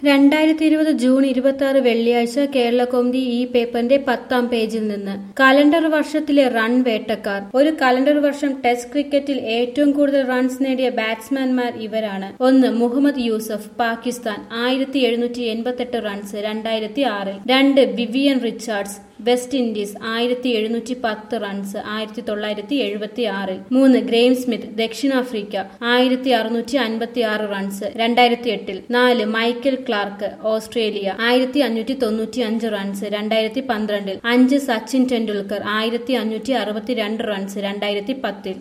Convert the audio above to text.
രണ്ടായിരത്തി ഇരുപത് ജൂൺ ഇരുപത്തി ആറ് വെള്ളിയാഴ്ച കേരള കോമഡി ഈ പേപ്പറിന്റെ പത്താം പേജിൽ നിന്ന് കലണ്ടർ വർഷത്തിലെ റൺ വേട്ടക്കാർ ഒരു കലണ്ടർ വർഷം ടെസ്റ്റ് ക്രിക്കറ്റിൽ ഏറ്റവും കൂടുതൽ റൺസ് നേടിയ ബാറ്റ്സ്മാൻമാർ ഇവരാണ് ഒന്ന് മുഹമ്മദ് യൂസഫ് പാകിസ്ഥാൻ ആയിരത്തി എഴുന്നൂറ്റി എൺപത്തെട്ട് റൺസ് രണ്ടായിരത്തി ആറിൽ രണ്ട് വിവിയൻ റിച്ചാർഡ്സ് വെസ്റ്റ് ഇൻഡീസ് ആയിരത്തി എഴുന്നൂറ്റി പത്ത് റൺസ് ആയിരത്തി തൊള്ളായിരത്തി എഴുപത്തി ആറിൽ മൂന്ന് ഗ്രെയിം സ്മിത്ത് ദക്ഷിണാഫ്രിക്ക ആയിരത്തി അറുന്നൂറ്റി അൻപത്തി ആറ് റൺസ് രണ്ടായിരത്തി എട്ടിൽ നാല് മൈക്കൽ ക്ലാർക്ക് ഓസ്ട്രേലിയ ആയിരത്തി അഞ്ഞൂറ്റി തൊണ്ണൂറ്റി അഞ്ച് റൺസ് രണ്ടായിരത്തി പന്ത്രണ്ടിൽ അഞ്ച് സച്ചിൻ ടെണ്ടുൽക്കർ ആയിരത്തി അഞ്ഞൂറ്റി അറുപത്തി രണ്ട് റൺസ് രണ്ടായിരത്തി പത്തിൽ